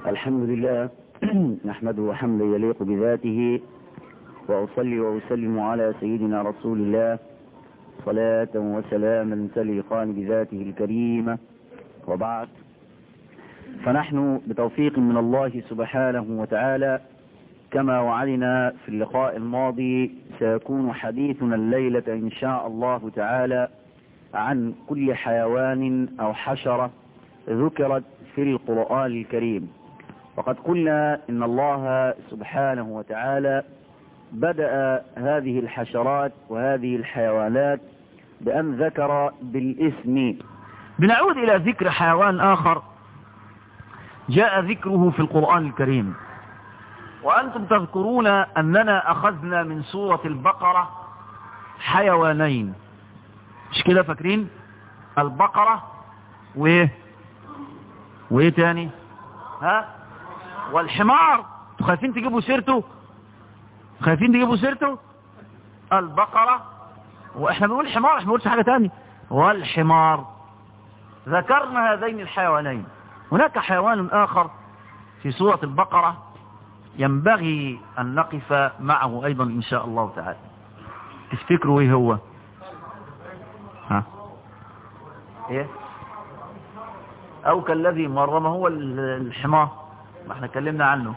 الحمد لله نحمده حمدا يليق بذاته وأصلي وأسلم على سيدنا رسول الله صلاة وسلاما تليقان بذاته الكريمة وبعد فنحن بتوفيق من الله سبحانه وتعالى كما وعدنا في اللقاء الماضي سيكون حديثنا الليلة إن شاء الله تعالى عن كل حيوان أو حشرة ذكرت في القرآن الكريم وقد قلنا إن الله سبحانه وتعالى بدأ هذه الحشرات وهذه الحيوانات بأن ذكر بالاسم بنعود إلى ذكر حيوان آخر جاء ذكره في القرآن الكريم وأنتم تذكرون أننا أخذنا من سورة البقرة حيوانين مش كده فاكرين البقرة وايه وايه تاني ها والحمار خايفين تجيبوا سيرته خايفين تجيبوا سيرته البقرة واحنا بنقول حمار احنا بنقولش حاجة تاني والحمار ذكرنا هذين الحيوانين هناك حيوان آخر في سورة البقرة ينبغي أن نقف معه أيضا إن شاء الله تعالى تفتكروا إيه هو ها إيه أو كالذي مر ما هو الحمار ما احنا اتكلمنا عنه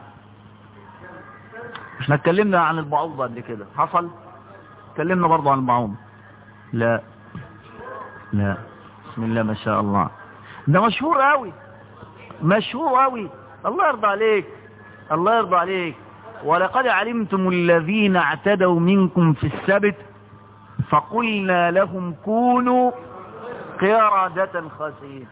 احنا اتكلمنا عن البعوضة قبل كده حصل اتكلمنا برضه عن البعوضة لا لا بسم الله ما شاء الله ده مشهور قوي مشهور قوي الله يرضى عليك الله يرضى عليك ولقد علمتم الذين اعتدوا منكم في السبت فقلنا لهم كونوا قردة خاسئين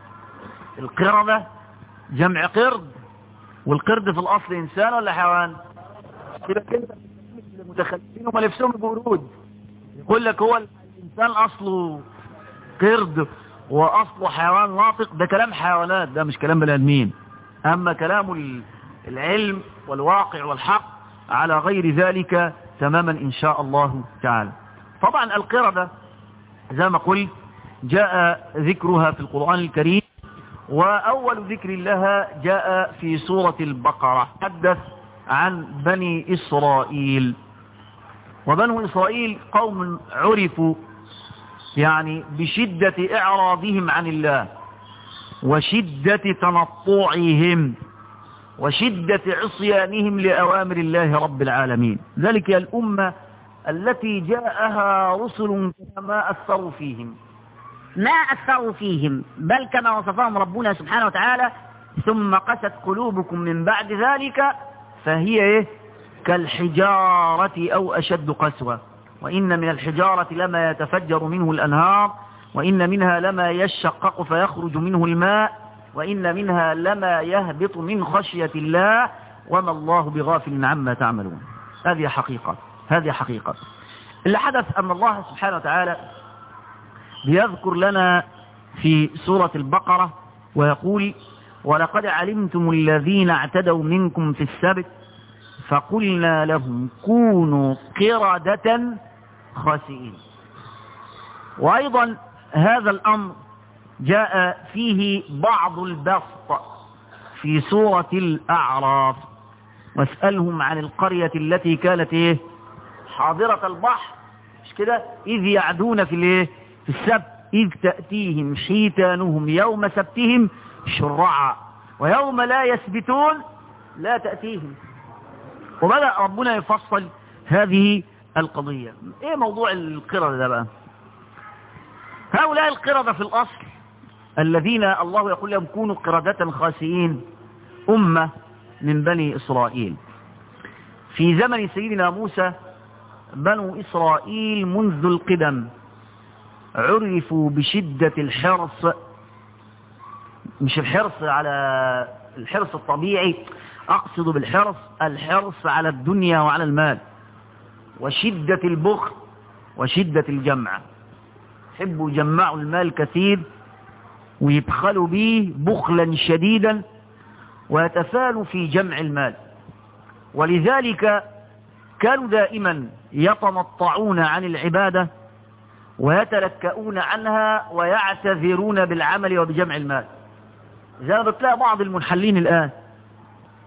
القردة جمع قرد والقرد في الأصل إنسان ولا حيوان كده كده المتخلفين هم لبسهم بورود يقول لك هو الإنسان أصله قرد وأصله حيوان ناطق ده كلام حيوانات ده مش كلام بني آدمين أما كلام العلم والواقع والحق على غير ذلك تماما إن شاء الله تعالى طبعا القردة زي ما قلت جاء ذكرها في القرآن الكريم وأول ذكر لها جاء في سورة البقرة حدث عن بني إسرائيل وبنو إسرائيل قوم عرفوا يعني بشدة إعراضهم عن الله وشدة تنطعهم وشدة عصيانهم لأوامر الله رب العالمين ذلك هي الأمة التي جاءها رسل ما أثروا فيهم ما أثروا فيهم بل كما وصفهم ربنا سبحانه وتعالى ثم قست قلوبكم من بعد ذلك فهي إيه؟ كالحجارة أو أشد قسوة وإن من الحجارة لما يتفجر منه الأنهار وإن منها لما يشقق فيخرج منه الماء وإن منها لما يهبط من خشية الله وما الله بغافل عما تعملون هذه حقيقة هذه حقيقة اللي حدث أن الله سبحانه وتعالى بيذكر لنا في سورة البقرة ويقول ولقد علمتم الذين اعتدوا منكم في السبت فقلنا لهم كونوا قردة خاسئين وأيضا هذا الأمر جاء فيه بعض البسط في سورة الأعراف واسألهم عن القرية التي كانت إيه حاضرة البحر مش كده إذ يعدون في الإيه في السبت إذ تأتيهم حيتانهم يوم سبتهم شرعا ويوم لا يسبتون لا تأتيهم وبدأ ربنا يفصل هذه القضية ايه موضوع القردة ده بقى هؤلاء القردة في الأصل الذين الله يقول لهم كونوا قردة خاسئين أمة من بني إسرائيل في زمن سيدنا موسى بنو إسرائيل منذ القدم عرفوا بشدة الحرص مش الحرص على الحرص الطبيعي أقصد بالحرص الحرص على الدنيا وعلى المال وشدة البخل وشدة الجمع يحبوا يجمعوا المال كثير ويبخلوا به بخلا شديدا ويتفالوا في جمع المال ولذلك كانوا دائما يتنطعون عن العبادة ويتلكؤون عنها ويعتذرون بالعمل وبجمع المال زي ما بتلاقي بعض المنحلين الآن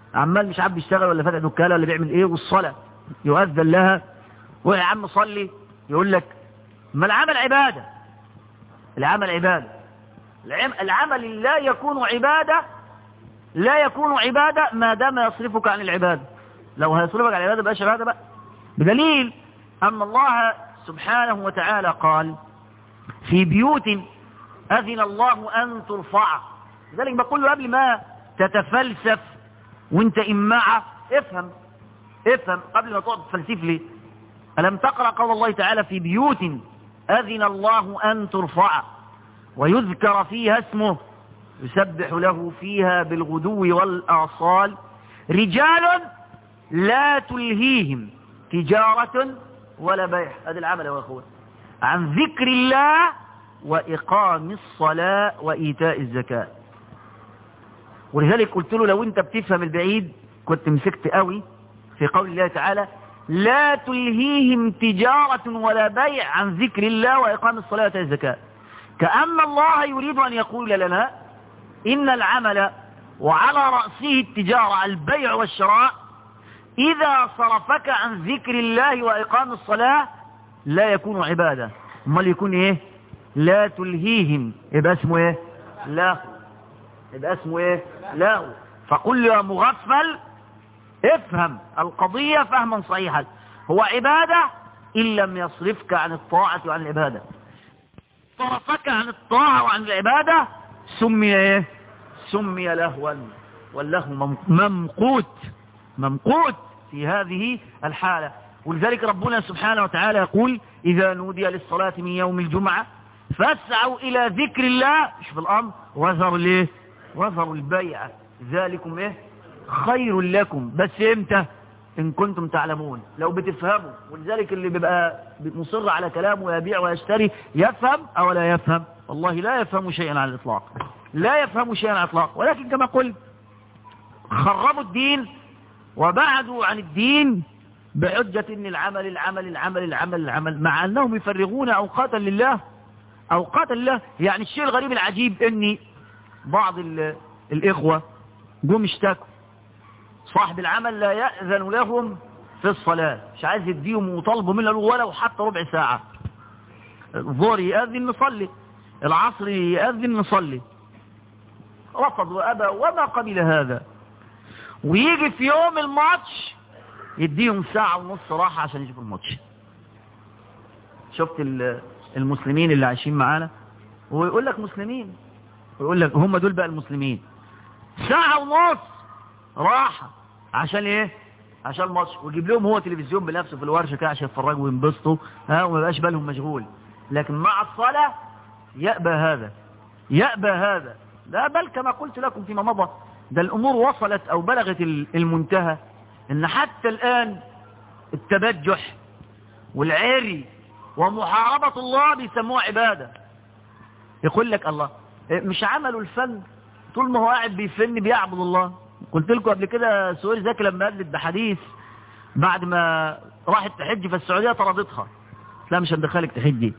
عمال مش عارف بيشتغل ولا فاتح دكانه ولا بيعمل ايه والصلاه يؤذن لها ويا عم صلي يقول لك ما العمل عباده العمل عباده العم- العمل لا يكون عباده لا يكون عباده ما دام يصرفك عن العباده لو هيصرفك عن العباده بقاش عباده بقى بدليل ان الله سبحانه وتعالى قال في بيوت أذن الله أن ترفع لذلك بقول له قبل ما تتفلسف وانت إماعة افهم افهم قبل ما تقعد تفلسف لي ألم تقرأ قول الله تعالى في بيوت أذن الله أن ترفع ويذكر فيها اسمه يسبح له فيها بالغدو والآصال رجال لا تلهيهم تجارة ولا بيع هذا العمل يا أخوان عن ذكر الله وإقام الصلاة وإيتاء الزكاة ولذلك قلت له لو أنت بتفهم البعيد كنت مسكت قوي في قول الله تعالى لا تلهيهم تجارة ولا بيع عن ذكر الله وإقام الصلاة وإيتاء الزكاة كأن الله يريد أن يقول لنا إن العمل وعلى رأسه التجارة البيع والشراء إذا صرفك عن ذكر الله وإقام الصلاة لا يكون عبادة امال يكون ايه لا تلهيهم يبقى اسمه ايه لا يبقى اسمه ايه لا فقل يا مغفل افهم القضية فهما صحيحا هو عبادة إن لم يصرفك عن الطاعة وعن العبادة صرفك عن الطاعة وعن العبادة سمي ايه سمي لهوا واللهو مم- ممقوت ممقوت في هذه الحالة ولذلك ربنا سبحانه وتعالى يقول إذا نودي للصلاة من يوم الجمعة فاسعوا إلى ذكر الله شوف الأمر وذروا ليه وذروا البيع ذلكم إيه خير لكم بس إمتى إن كنتم تعلمون لو بتفهموا ولذلك اللي بيبقى مصر على كلامه ويبيع ويشتري يفهم أو لا يفهم والله لا يفهم شيئا على الإطلاق لا يفهم شيئا على الإطلاق ولكن كما قلت خربوا الدين وبعدوا عن الدين بحجة ان العمل العمل العمل العمل العمل مع انهم يفرغون اوقاتا لله اوقاتا لله يعني الشيء الغريب العجيب ان بعض ال- الاخوة جم اشتكوا صاحب العمل لا يأذن لهم في الصلاة مش عايز يديهم وطلبوا منه ولو حتى ربع ساعة الظهر يأذن نصلي العصر يأذن نصلي رفض وأبى وما قبل هذا ويجي في يوم الماتش يديهم ساعة ونص راحة عشان يشوفوا الماتش شفت ال- المسلمين اللي عايشين معانا ويقول لك مسلمين ويقول لك هم دول بقى المسلمين ساعة ونص راحة عشان ايه عشان الماتش ويجيب لهم هو تلفزيون بنفسه في الورشة كده عشان يتفرجوا وينبسطوا ها وما يبقاش بالهم مشغول لكن مع الصلاة يأبى هذا يأبى هذا لا بل كما قلت لكم فيما مضى ده الأمور وصلت أو بلغت ال- المنتهى إن حتى الآن التبجح والعري ومحاربة الله بيسموها عبادة يقول لك الله إيه مش عملوا الفن طول ما هو قاعد بيفن بيعبد الله قلت لكم قبل كده سؤال زكي لما قالت بحديث بعد ما راحت تحج فالسعودية طردتها لا مش هندخلك تحجي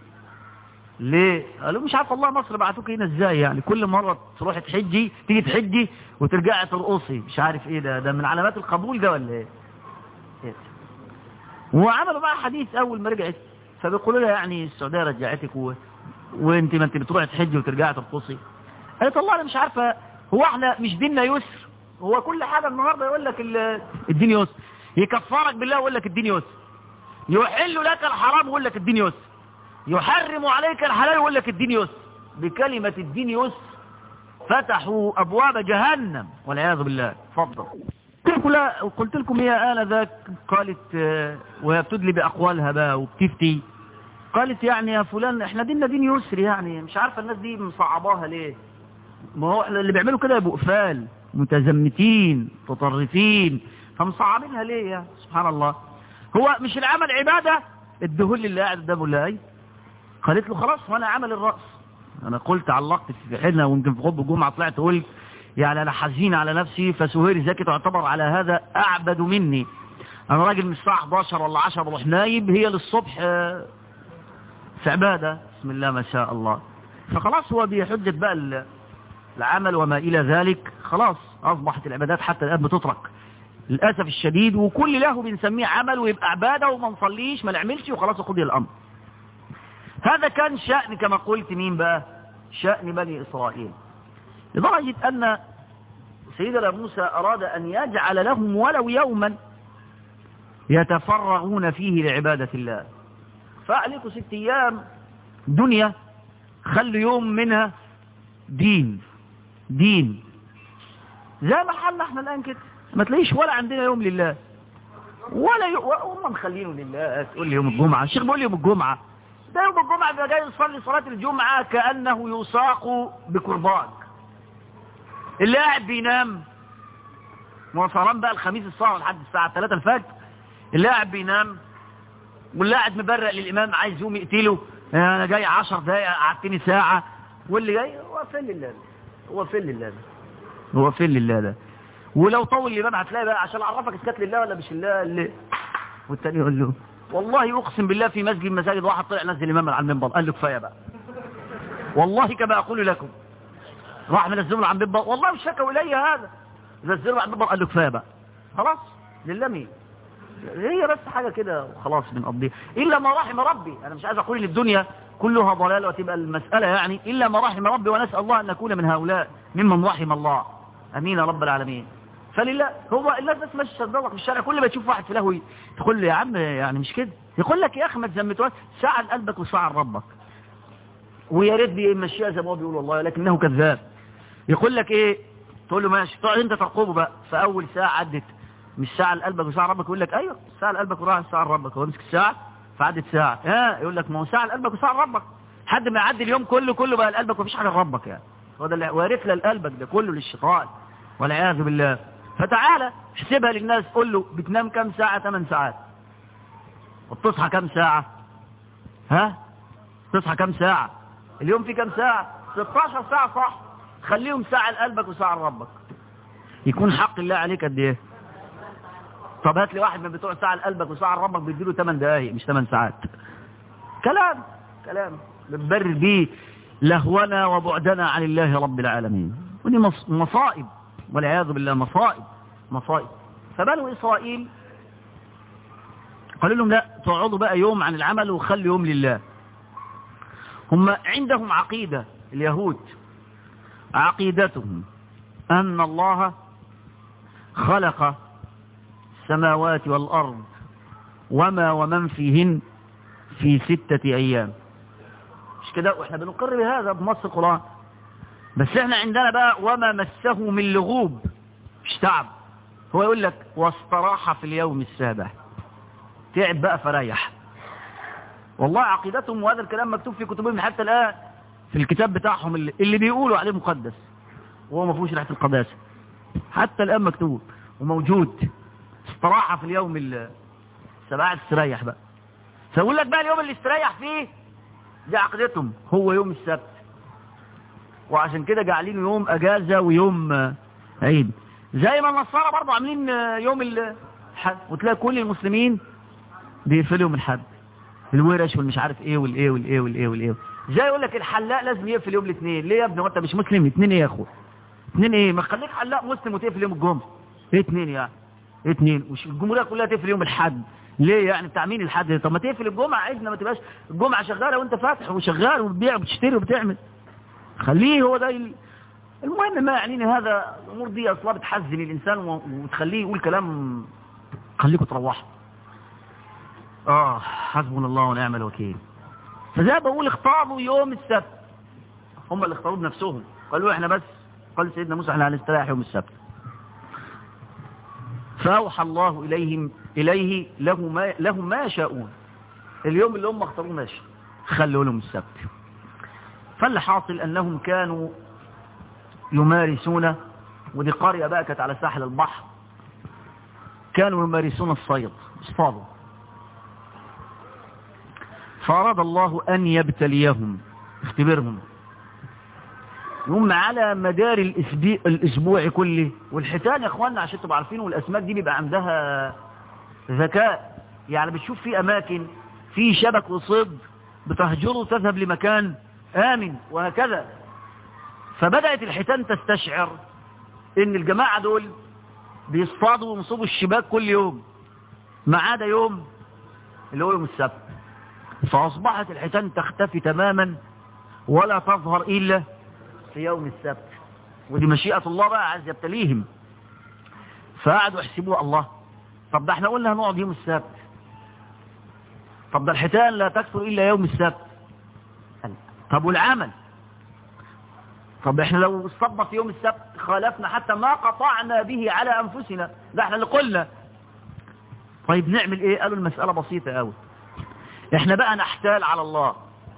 ليه قالوا مش عارف الله مصر بعتوك هنا ازاي يعني كل مرة تروح تحجي تيجي تحجي وترجعي ترقصي مش عارف ايه ده ده من علامات القبول ده ولا ايه إيه؟ وعملوا بقى حديث اول ما رجعت فبيقولوا لها يعني السعودية رجعتك و... وانت ما انت بتروحي تحجي وترجعي ترقصي قالت والله انا مش عارفة هو احنا مش ديننا يسر هو كل حاجة النهاردة يقول لك ال- الدين يسر يكفرك بالله ويقول لك الدين يسر يحل لك الحرام ويقول لك الدين يسر يحرم عليك الحلال ويقول لك الدين يسر بكلمة الدين يسر فتحوا أبواب جهنم والعياذ بالله تفضل قلت لكم لا قلت لكم هي آنذاك قالت آه، وهي بتدلي بأقوالها بقى وبتفتي قالت يعني يا فلان احنا ديننا دين يسر يعني مش عارفة الناس دي مصعباها ليه ما هو احنا اللي بيعملوا كده يبقوا قفال متزمتين متطرفين فمصعبينها ليه يا سبحان الله هو مش العمل عبادة الدهول اللي قاعد قدامه لا أي قالت له خلاص وانا عمل الرأس انا قلت علقت في حينها ويمكن في خطبه الجمعة طلعت قلت يعني انا حزين على نفسي فسهير زكي تعتبر على هذا اعبد مني انا راجل من الساعة 11 ولا 10 بروح نايم هي للصبح آه، في عبادة بسم الله ما شاء الله فخلاص هو بحجة بقى ال- العمل وما إلى ذلك خلاص أصبحت العبادات حتى الآن بتترك للأسف الشديد وكل له بنسميه عمل ويبقى عبادة وما نصليش ما نعملش وخلاص قضي الأمر هذا كان شأن كما قلت مين بقى شأن بني إسرائيل لدرجة أن سيدنا موسى أراد أن يجعل لهم ولو يوما يتفرغون فيه لعبادة الله فعليكم ست أيام دنيا خلوا يوم منها دين دين زي ما حالنا احنا الآن كده ما تلاقيش ولا عندنا يوم لله ولا ي... هم مخلينه لله تقول لي يوم الجمعة الشيخ بيقول لي يوم الجمعة ده يوم الجمعة بيبقى جاي يصلي صلاة الجمعة كأنه يساق بكرباج اللي قاعد بينام مواصلان بقى الخميس الساعة لحد الساعة 3 الفجر اللي قاعد بينام واللي قاعد مبرق للإمام عايز يقوم يقتله أنا جاي 10 دقايق قعدتني ساعة واللي جاي هو فين لله ده هو فين لله ده هو فين لله ده ولو طول الإمام هتلاقي بقى عشان أعرفك اسكت لله ولا مش لله اللي والتاني يقول له والله أقسم بالله في مسجد من المساجد واحد طلع نزل الإمام على المنبر قال له كفاية بقى والله كما أقول لكم راح منزله على المنبر والله مش شكوا إلي هذا نزله على المنبر قال له كفاية بقى خلاص لله مين هي بس حاجة كده وخلاص بنقضيها إلا ما رحم ربي أنا مش عايز أقول إن الدنيا كلها ضلال وتبقى المسألة يعني إلا ما رحم ربي ونسأل الله أن نكون من هؤلاء ممن رحم الله أمين يا رب العالمين فلله هو الناس بس ماشي تدلق في الشارع كل ما تشوف واحد في لهوي تقول له يا عم يعني مش كده يقول لك يا أخي ما تزمتوش ساعد قلبك وساعد ربك ويا ريت بيمشيها زي ما هو بيقول والله لكنه كذاب يقول لك ايه تقول له ماشي تقعد انت ترقبه بقى في اول ساعه عدت مش ساعه لقلبك وساعه لربك يقول لك ايوه ساعه لقلبك وراح ساعه لربك هو مسك الساعه فعدت ساعه ها يقول لك ما هو ساعه لقلبك وساعه لربك لحد ما يعدي اليوم كله كله بقى لقلبك ومفيش حاجه لربك يعني هو ده اللي وارث لقلبك ده كله للشيطان والعياذ بالله فتعالى احسبها للناس قول له بتنام كام ساعه 8 ساعات وبتصحى كام ساعه ها تصحى كام ساعه اليوم في كام ساعه 16 ساعه صح خليهم ساعه لقلبك وساعه لربك يكون حق الله عليك قد ايه طب هات لي واحد من بتوع ساعة لقلبك وساعة لربك بيديله 8 دقايق مش 8 ساعات كلام كلام بنبرر بيه لهونا وبعدنا عن الله رب العالمين ودي مصائب والعياذ بالله مصائب مصائب فبنو إسرائيل قالوا لهم لا تقعدوا بقى يوم عن العمل وخلوا يوم لله هم عندهم عقيدة اليهود عقيدتهم أن الله خلق السماوات والأرض وما ومن فيهن في ستة أيام مش كده واحنا بنقر بهذا بنص القرآن بس احنا عندنا بقى وما مسه من لغوب مش تعب هو يقول لك واستراح في اليوم السابع تعب بقى فريح والله عقيدتهم وهذا الكلام مكتوب في كتبهم حتى الآن في الكتاب بتاعهم اللي, اللي بيقولوا عليه مقدس وهو ما فيهوش ريحه القداسه حتى الآن مكتوب وموجود استراحة في اليوم السبعة تستريح بقى فيقول لك بقى اليوم اللي استريح فيه دي عقدتهم هو يوم السبت وعشان كده جعلينه يوم اجازة ويوم عيد زي ما النصارى برضه عاملين يوم الحد وتلاقي كل المسلمين بيقفلوا يوم الحد الورش والمش عارف ايه والايه والايه والايه والايه زي يقول لك الحلاق لازم يقفل يوم الاثنين ليه يا ابني وانت مش مسلم اثنين ايه يا اخو اثنين ايه ما خليك حلاق مسلم وتقفل يوم الجمعه ايه اثنين يعني اثنين وش الجمهوريه كلها تقفل يوم الحد ليه يعني بتاع مين الحد طب ما تقفل الجمعه عيدنا ما تبقاش الجمعه شغاله وانت فاتح وشغال وبتبيع وبتشتري وبتعمل خليه هو ده ال... المهم ما يعنيني هذا الامور دي اصلا بتحزن الانسان وتخليه يقول كلام خليكم تروحوا اه حسبنا الله ونعم الوكيل فزي بقول اختاروا يوم السبت هم اللي اختاروا بنفسهم قالوا احنا بس قال سيدنا موسى احنا هنستريح يوم السبت فأوحى الله إليهم إليه له ما, لهم ما يشاءون اليوم اللي هم اختاروا ماشي خلوا لهم السبت فاللي حاصل أنهم كانوا يمارسون ودي قرية بقى كانت على ساحل البحر كانوا يمارسون الصيد اصطادوا فأراد الله أن يبتليهم اختبرهم هم على مدار الاسبوع, الاسبوع كله والحيتان يا اخوانا عشان تبقوا عارفين والاسماك دي بيبقى عندها ذكاء يعني بتشوف في اماكن في شبك وصيد بتهجره تذهب لمكان امن وهكذا فبدأت الحيتان تستشعر ان الجماعة دول بيصطادوا وينصبوا الشباك كل يوم ما عدا يوم اللي هو يوم السبت فأصبحت الحيتان تختفي تماما ولا تظهر إلا في يوم السبت ودي مشيئة الله بقى عايز يبتليهم فقعدوا يحسبوها الله طب ده احنا قلنا هنقعد يوم السبت طب ده الحيتان لا تكثر إلا يوم السبت طب والعمل طب احنا لو اصطدنا في يوم السبت خالفنا حتى ما قطعنا به على أنفسنا ده احنا اللي قلنا طيب نعمل ايه قالوا المسألة بسيطة قوي احنا بقى نحتال على الله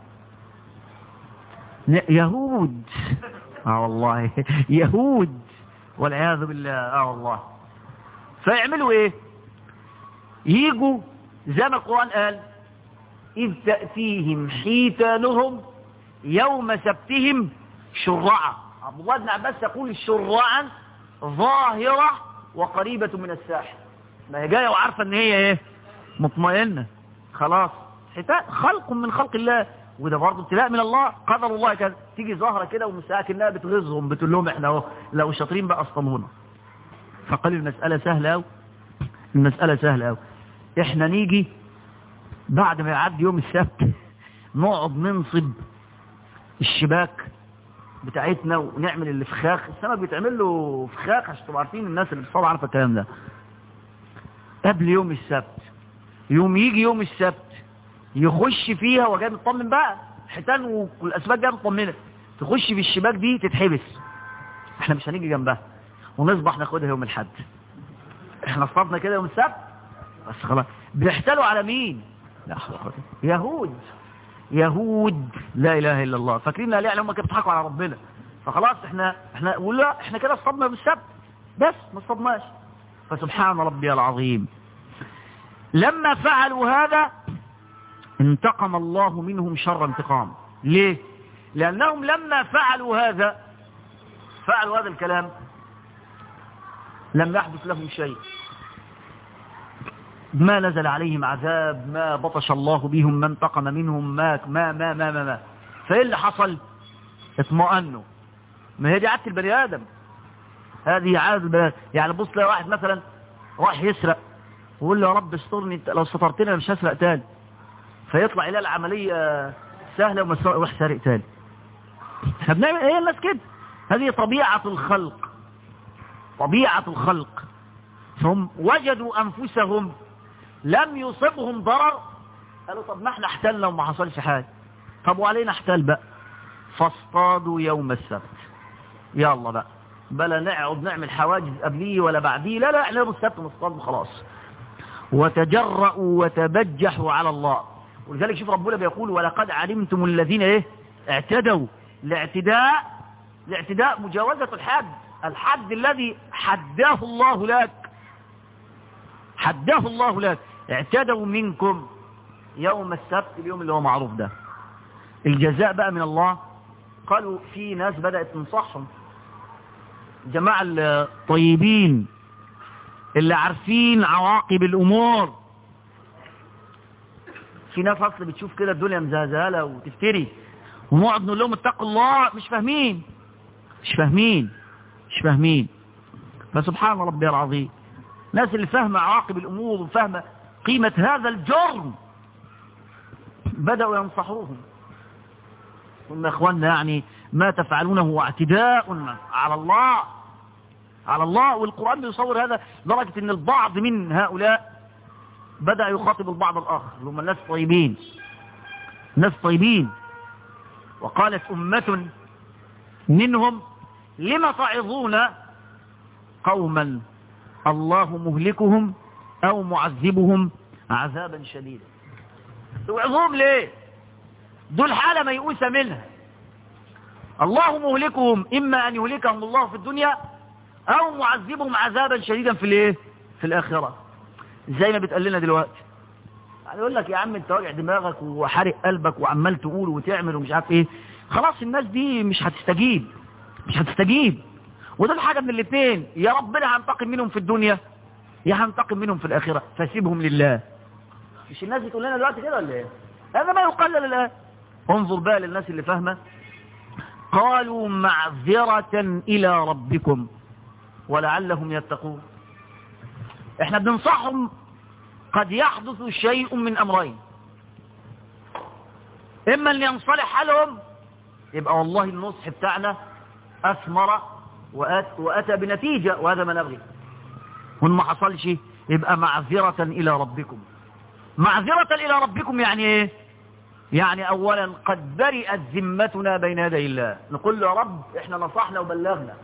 يهود اه والله يهود والعياذ بالله اه والله فيعملوا ايه يجوا زي ما القرآن قال إذ تأتيهم حيتانهم يوم سبتهم شرعا عبد الله بن عباس يقول شرعا ظاهرة وقريبة من الساحل ما هي جاية وعارفة ان هي ايه مطمئنة خلاص حتاء خلق من خلق الله وده برضه ابتلاء من الله قدر الله كده تيجي ظاهرة كده ومساك انها بتغيظهم بتقول لهم احنا اهو لو شاطرين بقى اصطنونا فقالوا المسألة سهلة قوي المسألة سهلة قوي احنا نيجي بعد ما يعدي يوم السبت نقعد ننصب الشباك بتاعتنا ونعمل الفخاخ السمك بيتعمل له فخاخ عشان تبقوا عارفين الناس اللي بتصور عارفه الكلام ده قبل يوم السبت يوم يجي يوم السبت يخش فيها وجاي مطمن بقى حيتان والاسماك جايه مطمنه تخش في الشباك دي تتحبس احنا مش هنيجي جنبها ونصبح ناخدها يوم الحد احنا صطادنا كده يوم السبت بس خلاص بيحتالوا على مين لا حول ولا قوة يهود يهود لا اله الا الله فاكرين لا يعني هم كانوا بيضحكوا على ربنا فخلاص احنا احنا ولا احنا كده اصطدنا بالسبت بس ما اصطدناش فسبحان ربي العظيم لما فعلوا هذا انتقم الله منهم شر انتقام ليه لانهم لما فعلوا هذا فعلوا هذا الكلام لم يحدث لهم شيء ما نزل عليهم عذاب ما بطش الله بهم ما انتقم منهم ما ما ما ما ما, ما. فايه اللي حصل اطمأنوا ما هي دي عادة البني ادم هذه عادة البني ادم يعني بص لو واحد مثلا راح يسرق ويقول له يا رب استرني انت لو سترتني انا مش هسرق تاني فيطلع الى العملية سهلة وما يروح سارق تاني احنا بنعمل ايه الناس كده هذه طبيعة الخلق طبيعة الخلق هم وجدوا انفسهم لم يصبهم ضرر قالوا طب ما احنا احتلنا وما حصلش حاجة طب وعلينا احتل بقى فاصطادوا يوم السبت يلا بقى بلا نقعد نعمل حواجز قبليه ولا بعديه لا لا احنا يوم السبت نصطاد خلاص وتجرأوا وتبجحوا على الله ولذلك شوف ربنا بيقول ولقد علمتم الذين ايه اعتدوا الاعتداء الاعتداء مجاوزة الحد الحد الذي حده الله لك حده الله لك اعتدوا منكم يوم السبت اليوم اللي هو معروف ده الجزاء بقى من الله قالوا في ناس بدأت تنصحهم جماعة الطيبين اللي عارفين عواقب الأمور في ناس أصل بتشوف كده الدنيا مزهزهلة وتفتري ونقعد نقول لهم اتقوا الله مش فاهمين مش فاهمين مش فاهمين فسبحان ربي العظيم الناس اللي فاهمة عواقب الأمور وفاهمة قيمة هذا الجرم بدأوا ينصحوهم ثم اخواننا يعني ما تفعلونه اعتداء على الله على الله والقرآن بيصور هذا لدرجة ان البعض من هؤلاء بدأ يخاطب البعض الآخر اللي هم الناس طيبين ناس طيبين وقالت أمة منهم لم تعظون قوما الله مهلكهم أو معذبهم عذابا شديدا توعظهم ليه دول حالة ميؤوسة منها الله مهلكهم إما أن يهلكهم الله في الدنيا أو معذبهم عذابا شديدا في الايه في الآخرة زي ما بتقال لنا دلوقتي يعني يقول لك يا عم انت واجع دماغك وحارق قلبك وعمال تقول وتعمل ومش عارف ايه خلاص الناس دي مش هتستجيب مش هتستجيب وده حاجة من الاثنين يا ربنا هنتقم منهم في الدنيا يا هنتقم منهم في الآخرة فسيبهم لله مش الناس بتقول لنا دلوقتي كده ولا ايه هذا ما يقلل الآن انظر بقى للناس اللي فاهمة قالوا معذرة إلى ربكم ولعلهم يتقون احنا بننصحهم قد يحدث شيء من امرين اما ان ينصلح حالهم يبقى والله النصح بتاعنا اثمر وأت واتى بنتيجة وهذا ما نبغي وان ما حصلش يبقى معذرة الى ربكم معذرة الى ربكم يعني ايه يعني اولا قد برئت ذمتنا بين يدي الله نقول له يا رب احنا نصحنا وبلغنا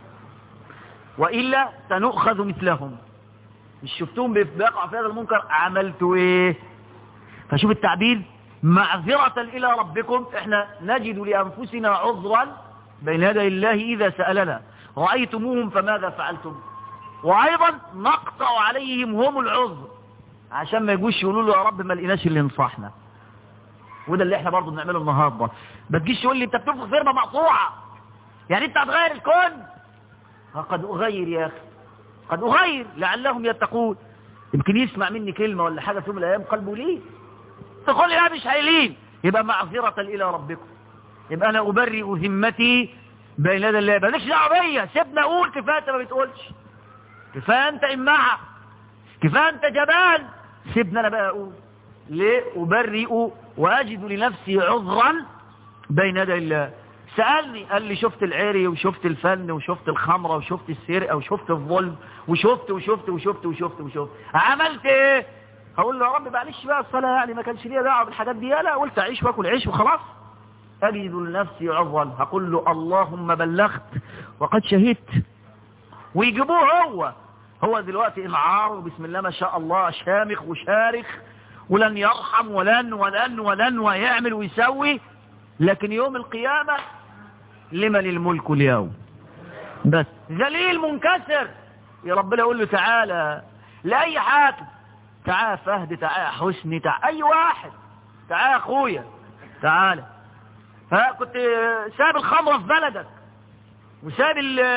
وإلا سنؤخذ مثلهم مش شفتهم بيقع في هذا المنكر عملتوا ايه فشوف التعبير معذرة إلى ربكم احنا نجد لأنفسنا عذرا بين يدي الله إذا سألنا رأيتموهم فماذا فعلتم وأيضا نقطع عليهم هم العذر عشان ما يجوش يقولوا له يا رب ما لقيناش اللي ينصحنا وده اللي احنا برضه بنعمله النهارده ما تجيش تقول لي انت بتنفخ فيرمه مقطوعه يعني انت هتغير الكون قد أغير يا أخي قد أغير لعلهم يتقون يمكن يسمع مني كلمة ولا حاجة في يوم من الأيام قلبه ليه تقول لي لا مش هيلين يبقى معذرة إلى ربكم يبقى أنا أبرئ ذمتي بين يدي الله مالكش دعوة بيا سيبنا أقول كفاية أنت ما بتقولش كفاية أنت إمعة كفاية أنت جبان سيبنا أنا بقى أقول ليه أبرئ وأجد لنفسي عذرا بين يدي الله سألني قال لي شفت العري وشفت الفن وشفت الخمرة وشفت السرقة وشفت الظلم وشفت وشفت وشفت وشفت وشفت عملت ايه هقول له يا رب معلش بقى الصلاة يعني ما كانش ليا دعوه بالحاجات دي لا قلت اعيش واكل عيش وخلاص اجد لنفسي عذرا هقول له اللهم بلغت وقد شهدت ويجيبوه هو هو دلوقتي انعار وبسم الله ما شاء الله شامخ وشارخ ولن يرحم ولن ولن ولن ويعمل ويسوي لكن يوم القيامة لمن الملك اليوم بس ذليل منكسر يا ربنا يقول له تعالى لأي حاكم تعال فهد تعال حسني تعال أي واحد تعال أخويا تعال ها كنت ساب الخمرة في بلدك وساب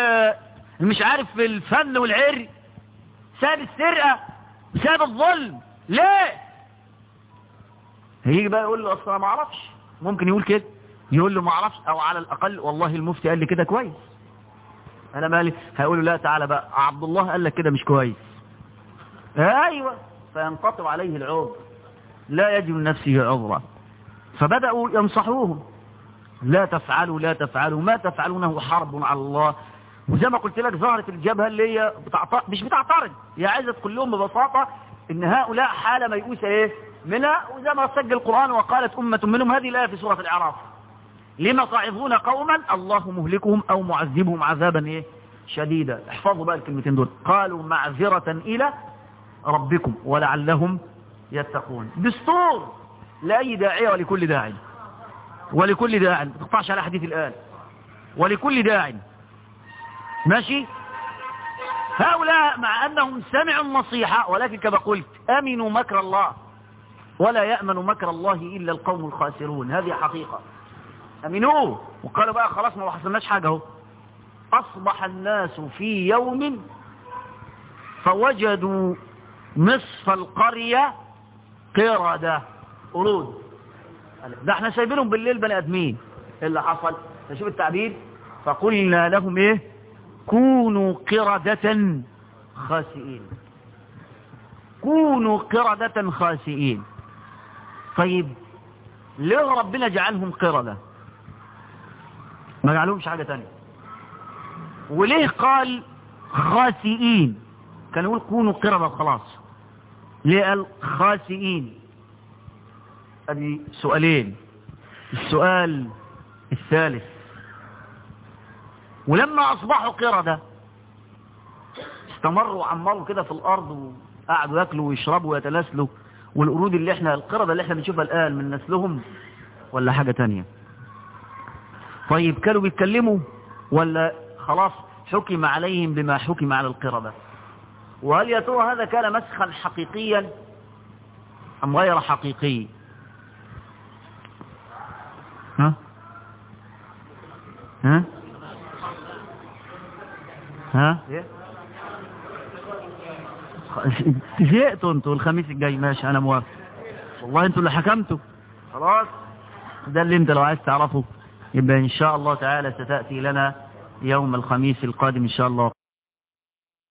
مش عارف الفن والعري ساب السرقة ساب الظلم ليه هيجي بقى يقول له اصلا ما اعرفش ممكن يقول كده يقول له ما اعرفش او على الاقل والله المفتي قال لي كده كويس انا مالي هيقول له لا تعالى بقى عبد الله قال لك كده مش كويس ايوه فينقطع عليه العذر لا يجد لنفسه عذرا فبداوا ينصحوهم لا تفعلوا لا تفعلوا ما تفعلونه حرب على الله وزي ما قلت لك ظهرت الجبهه اللي هي بتعط... مش بتعترض هي عايزه تقول لهم ببساطه ان هؤلاء حاله ميؤوسه ايه منها وزي ما سجل القران وقالت امه منهم هذه الايه في سوره الاعراف لما تعظون قوما الله مهلكهم او معذبهم عذابا ايه شديدا احفظوا بقى الكلمتين دول قالوا معذرة الى ربكم ولعلهم يتقون دستور لأي داعية ولكل داعي ولكل داعي ما تقطعش على حديث الآن ولكل داعي ماشي هؤلاء مع أنهم سمعوا النصيحة ولكن كما قلت أمنوا مكر الله ولا يأمن مكر الله إلا القوم الخاسرون هذه حقيقة أمنوه وقالوا بقى خلاص ما حصلناش حاجة اهو أصبح الناس في يوم فوجدوا نصف القرية قردة قرود ده احنا سايبينهم بالليل بني ادمين ايه اللي حصل تشوف التعبير فقلنا لهم ايه كونوا قردة خاسئين كونوا قردة خاسئين طيب ليه ربنا جعلهم قردة ما جعلهمش حاجة تانية وليه قال خاسئين كان يقول كونوا قردة خلاص ليه قال خاسئين ادي سؤالين السؤال الثالث ولما اصبحوا قردة استمروا عمروا كده في الارض وقعدوا ياكلوا ويشربوا ويتناسلوا والقرود اللي احنا القردة اللي احنا بنشوفها الان من نسلهم ولا حاجة تانية طيب كانوا بيتكلموا ولا خلاص حكم عليهم بما حكم على القردة وهل يا ترى هذا كان مسخا حقيقيا ام غير حقيقي ها ها ها زهقتوا انتوا الخميس الجاي ماشي انا موافق والله انتوا اللي حكمتوا خلاص ده اللي انت لو عايز تعرفه يبقى ان شاء الله تعالى ستأتي لنا يوم الخميس القادم ان شاء الله